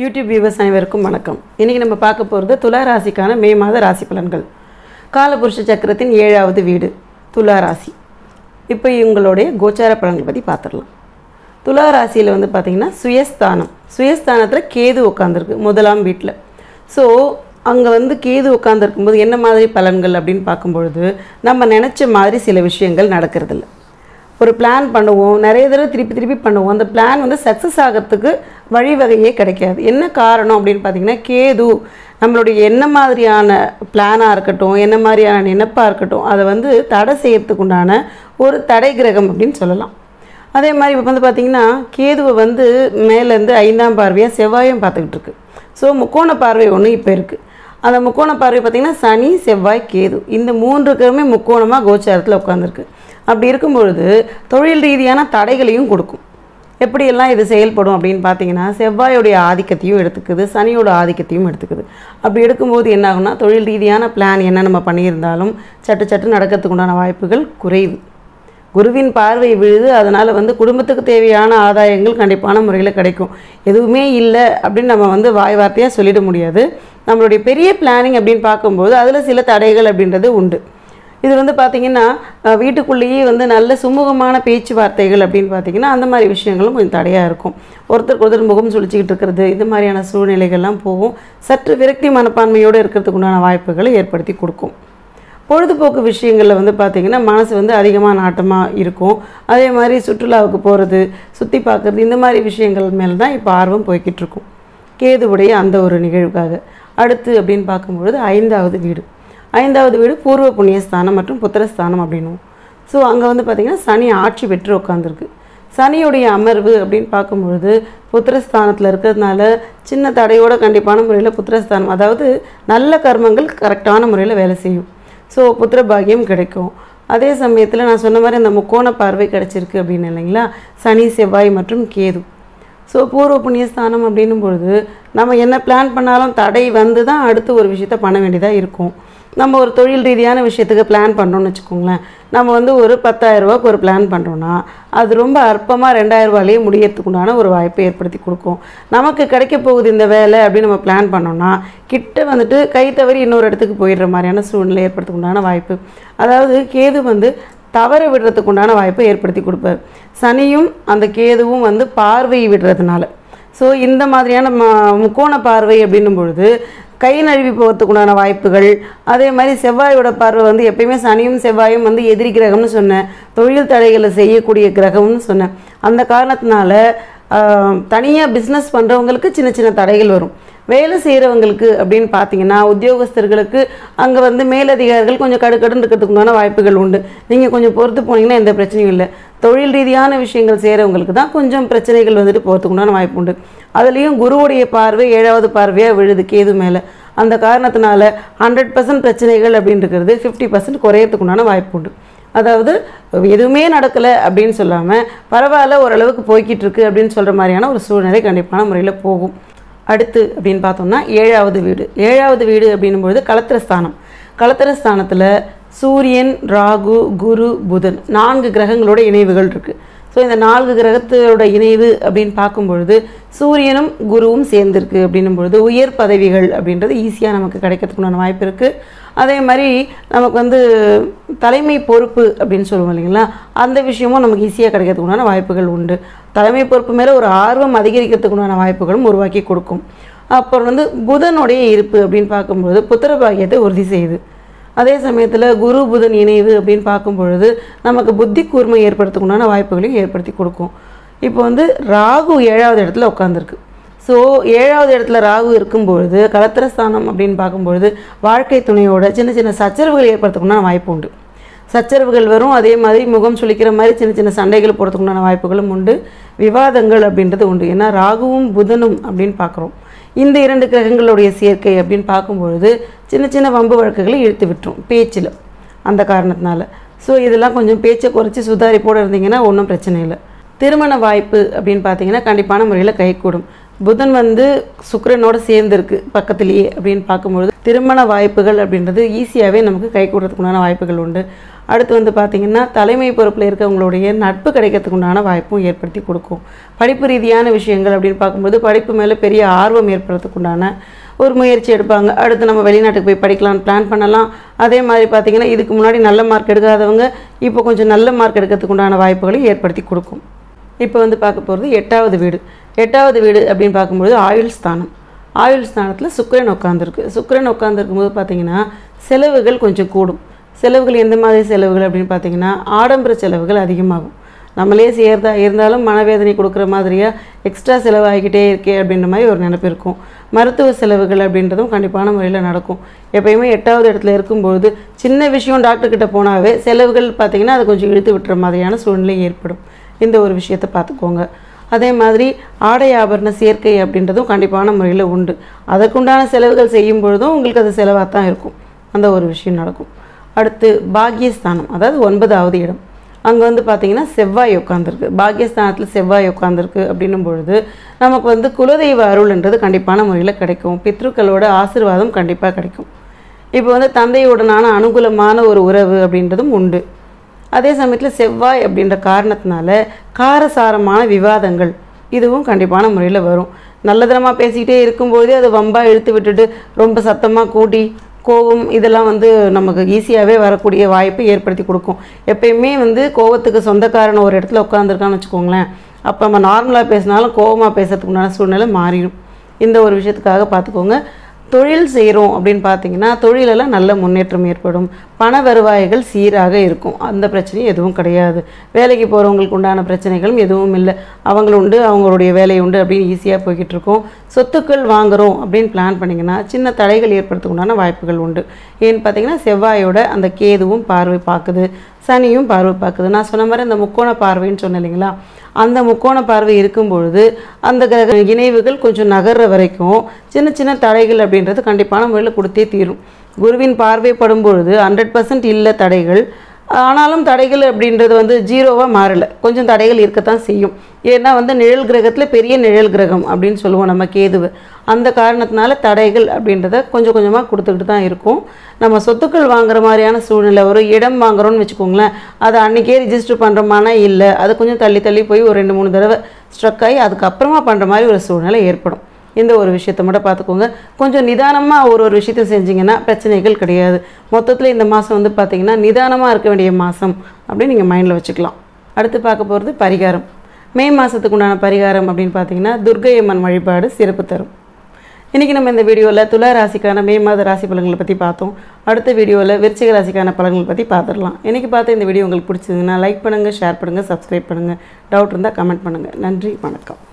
YouTube viewers அனைவருக்கும் வணக்கம் இன்றைக்கி நம்ம பார்க்க போகிறது துலா ராசிக்கான மே மாத ராசி பலன்கள் காலபுருஷ சக்கரத்தின் ஏழாவது வீடு துலா ராசி இப்போ இவங்களுடைய கோச்சார பலன்களை பற்றி பார்த்துடலாம் துலா ராசியில் வந்து பார்த்திங்கன்னா சுயஸ்தானம் சுயஸ்தானத்தில் கேது உட்காந்துருக்கு முதலாம் வீட்டில் ஸோ அங்கே வந்து கேது உட்காந்துருக்கும்போது என்ன மாதிரி பலன்கள் அப்படின்னு பார்க்கும்பொழுது நம்ம நினச்ச மாதிரி சில விஷயங்கள் நடக்கிறதில்ல ஒரு பிளான் பண்ணுவோம் நிறைய தடவை திருப்பி திருப்பி பண்ணுவோம் அந்த பிளான் வந்து சக்ஸஸ் ஆகிறதுக்கு வழிவகையே கிடைக்காது என்ன காரணம் அப்படின்னு பார்த்தீங்கன்னா கேது நம்மளுடைய என்ன மாதிரியான பிளானாக இருக்கட்டும் என்ன மாதிரியான நினைப்பாக இருக்கட்டும் அதை வந்து தடை செய்யறதுக்கு உண்டான ஒரு தடை கிரகம் அப்படின்னு சொல்லலாம் அதே மாதிரி இப்போ வந்து பார்த்திங்கன்னா கேதுவை வந்து மேலேருந்து ஐந்தாம் பார்வையாக செவ்வாயும் பார்த்துக்கிட்டு இருக்கு ஸோ முக்கோண பார்வை ஒன்று இப்போ இருக்குது அந்த முக்கோண பார்வை பார்த்திங்கன்னா சனி செவ்வாய் கேது இந்த மூன்று கிரகமே முக்கோணமாக கோச்சாரத்தில் உட்காந்துருக்கு அப்படி இருக்கும் பொழுது தொழில் ரீதியான தடைகளையும் கொடுக்கும் எப்படியெல்லாம் இது செயல்படும் அப்படின்னு பார்த்தீங்கன்னா செவ்வாயோடைய ஆதிக்கத்தையும் எடுத்துக்குது சனியோட ஆதிக்கத்தையும் எடுத்துக்குது அப்படி எடுக்கும்போது என்ன ஆகும்னா தொழில் ரீதியான பிளான் என்ன நம்ம பண்ணியிருந்தாலும் சட்டு சட்டு நடக்கிறதுக்கு உண்டான வாய்ப்புகள் குறைவு குருவின் பார்வை விழுது அதனால் வந்து குடும்பத்துக்கு தேவையான ஆதாயங்கள் கண்டிப்பான முறையில் கிடைக்கும் எதுவுமே இல்லை அப்படின்னு நம்ம வந்து வாய் வார்த்தையாக சொல்லிட முடியாது நம்மளுடைய பெரிய பிளானிங் அப்படின்னு பார்க்கும்போது அதில் சில தடைகள் அப்படின்றது உண்டு இது வந்து பார்த்திங்கன்னா அஹ், வீட்டுக்குள்ளேயே வந்து நல்ல சுமூகமான பேச்சுவார்த்தைகள் அப்படின்னு பார்த்தீங்கன்னா அந்த மாதிரி விஷயங்களும் கொஞ்சம் தடையாக இருக்கும் ஒருத்தருக்கு ஒருத்தர் முகம் சுழிச்சிக்கிட்டு இருக்கிறது இந்த மாதிரியான சூழ்நிலைகள்லாம் போகும் சற்று விரக்தி மனப்பான்மையோடு இருக்கிறதுக்கு உண்டான வாய்ப்புகளை ஏற்படுத்தி கொடுக்கும் பொழுதுபோக்கு விஷயங்களில் வந்து பார்த்திங்கன்னா மனசு வந்து அதிகமாக நாட்டமாக இருக்கும் அதே மாதிரி சுற்றுலாவுக்கு போகிறது சுற்றி பார்க்குறது இந்த மாதிரி விஷயங்கள் மேலே தான் இப்போ ஆர்வம் போய்கிட்டு இருக்கும் கேதுவுடைய அந்த ஒரு நிகழ்வுக்காக அடுத்து அப்படின்னு பார்க்கும்பொழுது ஐந்தாவது வீடு ஐந்தாவது வீடு பூர்வ புண்ணியஸ்தானம் மற்றும் புத்திரஸ்தானம் அப்படின்னும் ஸோ அங்கே வந்து பார்த்திங்கன்னா சனி ஆட்சி பெற்று உட்காந்துருக்கு சனியுடைய அமர்வு அப்படின்னு பார்க்கும்பொழுது புத்திரஸ்தானத்தில் இருக்கிறதுனால சின்ன தடையோட கண்டிப்பான முறையில் புத்திரஸ்தானம் அதாவது நல்ல கர்மங்கள் கரெக்டான முறையில் வேலை செய்யும் ஸோ புத்திர பாக்கியம் கிடைக்கும் அதே சமயத்தில் நான் சொன்ன மாதிரி அந்த முக்கோண பார்வை கிடைச்சிருக்கு அப்படின்னு இல்லைங்களா சனி செவ்வாய் மற்றும் கேது ஸோ பூர்வ புண்ணியஸ்தானம் அப்படின்னும் பொழுது நம்ம என்ன பிளான் பண்ணாலும் தடை வந்து தான் அடுத்து ஒரு விஷயத்த பண்ண வேண்டியதாக இருக்கும் நம்ம ஒரு தொழில் ரீதியான விஷயத்துக்கு பிளான் பண்ணோம்னு வச்சுக்கோங்களேன் நம்ம வந்து ஒரு 10000 ரூபாய்க்கு ஒரு பிளான் பண்ணுறோன்னா அது ரொம்ப அற்பமாக ரெண்டாயிரம் ரூபாயிலேயே முடியறதுக்கு உண்டான ஒரு வாய்ப்பை ஏற்படுத்தி கொடுக்கும் நமக்கு கிடைக்க போகுது இந்த வேலை அப்படின்னு நம்ம பிளான் பண்ணோம்னா கிட்ட வந்துட்டு கை தவறி இன்னொரு இடத்துக்கு போயிடுற மாதிரியான சூழ்நிலை ஏற்படுறதுக்கு உண்டான வாய்ப்பு அதாவது கேது வந்து தவற விடுறதுக்கு உண்டான வாய்ப்பை ஏற்படுத்தி கொடுப்பார் சனியும் அந்த கேதுவும் வந்து பார்வை விடுறதுனால ஸோ இந்த மாதிரியான ம முக்கோண பார்வை அப்படின்னும் பொழுது கை நழுவி போகிறதுக்கு உண்டான வாய்ப்புகள் அதே மாதிரி செவ்வாயோட பார்வை வந்து எப்பயுமே சனியும் செவ்வாயும் வந்து எதிரி கிரகம்னு சொன்னேன் தொழில் தடைகளை செய்யக்கூடிய கிரகம்னு சொன்னேன் அந்த காரணத்தினால தனியாக பிஸ்னஸ் பண்ணுறவங்களுக்கு சின்ன சின்ன தடைகள் வரும் வேலை செய்கிறவங்களுக்கு அப்படின்னு பார்த்தீங்கன்னா உத்தியோகஸ்தர்களுக்கு அங்கே வந்து மேலதிகாரிகள் கொஞ்சம் கடுக்கடுன்னு இருக்கிறதுக்கு உண்டான வாய்ப்புகள் உண்டு நீங்கள் கொஞ்சம் பொறுத்து போனீங்கன்னா எந்த பிரச்சனையும் இல்லை தொழில் ரீதியான விஷயங்கள் செய்கிறவங்களுக்கு தான் கொஞ்சம் பிரச்சனைகள் வந்துட்டு போகிறதுக்கு உண்டான வாய்ப்பு உண்டு அதுலேயும் குருவுடைய பார்வை ஏழாவது பார்வையாக விழுது கேது மேலே அந்த காரணத்தினால ஹண்ட்ரட் பர்சன்ட் பிரச்சனைகள் அப்படின்றது ஃபிஃப்டி பர்சன்ட் குறையறதுக்கு உண்டான வாய்ப்பு உண்டு அதாவது எதுவுமே நடக்கலை அப்படின்னு சொல்லாமல் பரவாயில்ல ஓரளவுக்கு போய்கிட்டு இருக்கு அப்படின்னு சொல்கிற மாதிரியான ஒரு சூழ்நிலை கண்டிப்பான முறையில் போகும் அடுத்து அப்படின்னு பார்த்தோம்னா ஏழாவது வீடு ஏழாவது வீடு அப்படின்னும்பொழுது களத்திரஸ்தானம் களத்திரஸ்தானத்தில் சூரியன் ராகு குரு புதன் நான்கு கிரகங்களோட இணைவுகள் இருக்குது ஸோ இந்த நான்கு கிரகத்தோட இணைவு அப்படின்னு பார்க்கும்பொழுது சூரியனும் குருவும் சேர்ந்துருக்கு அப்படின்னும் பொழுது உயர் பதவிகள் அப்படின்றது ஈஸியாக நமக்கு கிடைக்கிறதுக்குண்டான வாய்ப்பு இருக்குது அதே மாதிரி நமக்கு வந்து தலைமை பொறுப்பு அப்படின்னு சொல்லுவோம் இல்லைங்களா அந்த விஷயமும் நமக்கு ஈஸியாக கிடைக்கிறதுக்குண்டான வாய்ப்புகள் உண்டு தலைமை பொறுப்பு மேலே ஒரு ஆர்வம் அதிகரிக்கிறதுக்குண்டான வாய்ப்புகளும் உருவாக்கி கொடுக்கும் அப்புறம் வந்து புதனுடைய இருப்பு அப்படின்னு பார்க்கும்பொழுது புத்திர பாக்கியத்தை உறுதி செய்யுது அதே சமயத்தில் குரு புதன் இணைவு அப்படின்னு பார்க்கும் பொழுது நமக்கு புத்தி கூர்மை ஏற்படுத்தக்குண்டான வாய்ப்புகளையும் ஏற்படுத்தி கொடுக்கும் இப்போ வந்து ராகு ஏழாவது இடத்துல உட்காந்துருக்கு ஸோ ஏழாவது இடத்துல ராகு இருக்கும்பொழுது கலத்திரஸ்தானம் அப்படின்னு பார்க்கும்பொழுது வாழ்க்கை துணையோட சின்ன சின்ன சச்சரவுகள் ஏற்படுத்தக்குண்டான வாய்ப்பு உண்டு சச்சரவுகள் வரும் அதே மாதிரி முகம் சுளிக்கிற மாதிரி சின்ன சின்ன சண்டைகள் போடுறதுக்குண்டான வாய்ப்புகளும் உண்டு விவாதங்கள் அப்படின்றது உண்டு ஏன்னா ராகுவும் புதனும் அப்படின்னு பார்க்குறோம் இந்த இரண்டு கிரகங்களுடைய சேர்க்கை அப்படின்னு பார்க்கும்பொழுது சின்ன சின்ன வம்பு வழக்குகளை இழுத்து விட்டுரும் பேச்சில் அந்த காரணத்தினால ஸோ இதெல்லாம் கொஞ்சம் பேச்சை குறைச்சி சுதாரிப்போடு இருந்தீங்கன்னா ஒன்றும் பிரச்சனை இல்லை திருமண வாய்ப்பு அப்படின்னு பார்த்தீங்கன்னா கண்டிப்பான முறையில் கைகூடும் புதன் வந்து சுக்கிரனோட சேர்ந்துருக்கு பக்கத்துலேயே அப்படின்னு பார்க்கும்பொழுது திருமண வாய்ப்புகள் அப்படின்றது ஈஸியாகவே நமக்கு கை கூடுறதுக்குண்டான வாய்ப்புகள் உண்டு அடுத்து வந்து பார்த்திங்கன்னா தலைமை பொறுப்பில் இருக்கவங்களுடைய நட்பு கிடைக்கிறதுக்கு உண்டான வாய்ப்பும் ஏற்படுத்தி கொடுக்கும் படிப்பு ரீதியான விஷயங்கள் அப்படின்னு பார்க்கும்போது படிப்பு மேலே பெரிய ஆர்வம் ஏற்படுறதுக்கு உண்டான ஒரு முயற்சி எடுப்பாங்க அடுத்து நம்ம வெளிநாட்டுக்கு போய் படிக்கலாம்னு பிளான் பண்ணலாம் அதே மாதிரி பார்த்திங்கன்னா இதுக்கு முன்னாடி நல்ல மார்க் எடுக்காதவங்க இப்போ கொஞ்சம் நல்ல மார்க் எடுக்கிறதுக்கு உண்டான வாய்ப்புகளை ஏற்படுத்தி கொடுக்கும் இப்போ வந்து பார்க்க போகிறது எட்டாவது வீடு எட்டாவது வீடு அப்படின்னு பார்க்கும்பொழுது ஆயுள் ஸ்தானம் ஆயுள் ஸ்தானத்தில் சுக்கிரன் உட்காந்துருக்கு சுக்கிரன் உட்காந்துருக்கும் போது பார்த்தீங்கன்னா செலவுகள் கொஞ்சம் கூடும் செலவுகள் எந்த மாதிரி செலவுகள் அப்படின்னு பார்த்தீங்கன்னா ஆடம்பர செலவுகள் அதிகமாகும் நம்மளே செய்கிறதா இருந்தாலும் மனவேதனை கொடுக்குற மாதிரியாக எக்ஸ்ட்ரா செலவாகிக்கிட்டே இருக்கே அப்படின்ற மாதிரி ஒரு நினைப்பு இருக்கும் மருத்துவ செலவுகள் அப்படின்றதும் கண்டிப்பான முறையில் நடக்கும் எப்பயுமே எட்டாவது இடத்துல இருக்கும்பொழுது சின்ன விஷயம் டாக்டர்கிட்ட போனாவே செலவுகள் பார்த்திங்கன்னா அதை கொஞ்சம் இழுத்து விட்டுற மாதிரியான சூழ்நிலை ஏற்படும் இந்த ஒரு விஷயத்தை பார்த்துக்கோங்க அதே மாதிரி ஆடை ஆபரண சேர்க்கை அப்படின்றதும் கண்டிப்பான முறையில் உண்டு அதற்குண்டான செலவுகள் செய்யும் பொழுதும் உங்களுக்கு அது செலவாக தான் இருக்கும் அந்த ஒரு விஷயம் நடக்கும் அடுத்து பாக்கியஸ்தானம் அதாவது ஒன்பதாவது இடம் அங்கே வந்து பார்த்தீங்கன்னா செவ்வாய் உட்காந்துருக்கு பாக்கியஸ்தானத்தில் செவ்வாய் உட்காந்துருக்கு அப்படின்னும் பொழுது நமக்கு வந்து குலதெய்வ அருள்ன்றது கண்டிப்பான முறையில் கிடைக்கும் பித்ருக்களோட ஆசீர்வாதம் கண்டிப்பாக கிடைக்கும் இப்போ வந்து தந்தையுடனான அனுகூலமான ஒரு உறவு அப்படின்றதும் உண்டு அதே சமயத்தில் செவ்வாய் அப்படின்ற காரணத்தினால காரசாரமான விவாதங்கள் இதுவும் கண்டிப்பான முறையில் வரும் நல்லதனமாக பேசிக்கிட்டே இருக்கும்போதே அது வம்பா இழுத்து விட்டுட்டு ரொம்ப சத்தமாக கூட்டி கோவம் இதெல்லாம் வந்து நமக்கு ஈஸியாகவே வரக்கூடிய வாய்ப்பை ஏற்படுத்தி கொடுக்கும் எப்பயுமே வந்து கோவத்துக்கு சொந்தக்காரன் ஒரு இடத்துல உட்காந்துருக்கான்னு வச்சுக்கோங்களேன் அப்போ நம்ம நார்மலாக பேசினாலும் கோவமாக பேசுறதுக்கு உண்டான சூழ்நிலை மாறிடும் இந்த ஒரு விஷயத்துக்காக பார்த்துக்கோங்க தொழில் செய்கிறோம் அப்படின்னு பார்த்தீங்கன்னா தொழிலெல்லாம் நல்ல முன்னேற்றம் ஏற்படும் பண வருவாய்கள் சீராக இருக்கும் அந்த பிரச்சனையும் எதுவும் கிடையாது வேலைக்கு போகிறவங்களுக்கு உண்டான பிரச்சனைகளும் எதுவும் இல்லை அவங்கள உண்டு அவங்களுடைய வேலை உண்டு அப்படின்னு ஈஸியாக போய்கிட்டு இருக்கோம் சொத்துக்கள் வாங்குகிறோம் அப்படின்னு பிளான் பண்ணிங்கன்னா சின்ன தடைகள் ஏற்படுறதுக்கு உண்டான வாய்ப்புகள் உண்டு ஏன்னு பார்த்தீங்கன்னா செவ்வாயோட அந்த கேதுவும் பார்வை பார்க்குது சனியும் பார்வை பார்க்குது நான் சொன்ன மாதிரி அந்த முக்கோண பார்வைன்னு சொன்னேன் இல்லைங்களா அந்த முக்கோண பார்வை இருக்கும் பொழுது அந்த கிரக இணைவுகள் கொஞ்சம் நகர்ற வரைக்கும் சின்ன சின்ன தடைகள் அப்படின்றது கண்டிப்பான முறையில் கொடுத்தே தீரும் குருவின் பார்வை படும் பொழுது ஹண்ட்ரட் பர்சன்ட் இல்லை தடைகள் ஆனாலும் தடைகள் அப்படின்றது வந்து ஜீரோவாக மாறலை கொஞ்சம் தடைகள் இருக்கத்தான் செய்யும் ஏன்னா வந்து நிழல் கிரகத்தில் பெரிய நிழல் கிரகம் அப்படின்னு சொல்லுவோம் நம்ம கேதுவை அந்த காரணத்தினால தடைகள் அப்படின்றத கொஞ்சம் கொஞ்சமாக கொடுத்துக்கிட்டு தான் இருக்கும் நம்ம சொத்துக்கள் வாங்குற மாதிரியான சூழ்நிலை ஒரு இடம் வாங்குறோம்னு வச்சுக்கோங்களேன் அதை அன்றைக்கே ரிஜிஸ்டர் பண்ணுறோமானா இல்லை அது கொஞ்சம் தள்ளி தள்ளி போய் ஒரு ரெண்டு மூணு தடவை ஸ்ட்ரக் ஆகி அதுக்கப்புறமா பண்ணுற மாதிரி ஒரு சூழ்நிலை ஏற்படும் இந்த ஒரு விஷயத்தை மட்டும் பார்த்துக்கோங்க கொஞ்சம் நிதானமாக ஒரு ஒரு விஷயத்தை செஞ்சீங்கன்னா பிரச்சனைகள் கிடையாது மொத்தத்தில் இந்த மாதம் வந்து பார்த்திங்கன்னா நிதானமாக இருக்க வேண்டிய மாதம் அப்படின்னு நீங்கள் மைண்டில் வச்சுக்கலாம் அடுத்து பார்க்க போகிறது பரிகாரம் மே மாதத்துக்கு உண்டான பரிகாரம் அப்படின்னு பார்த்தீங்கன்னா துர்க்கை அம்மன் வழிபாடு சிறப்பு தரும் இன்றைக்கி நம்ம இந்த வீடியோவில் துலா ராசிக்கான மே மாத ராசி பலன்களை பற்றி பார்த்தோம் அடுத்த வீடியோவில் விருச்சிக ராசிக்கான பலன்களை பற்றி பார்த்துடலாம் இன்றைக்கி பார்த்த இந்த வீடியோ உங்களுக்கு பிடிச்சதுன்னா லைக் பண்ணுங்கள் ஷேர் பண்ணுங்கள் சப்ஸ்கிரைப் பண்ணுங்கள் டவுட் இருந்தால் கமெண்ட் பண்ணுங்கள் நன்றி வணக்கம்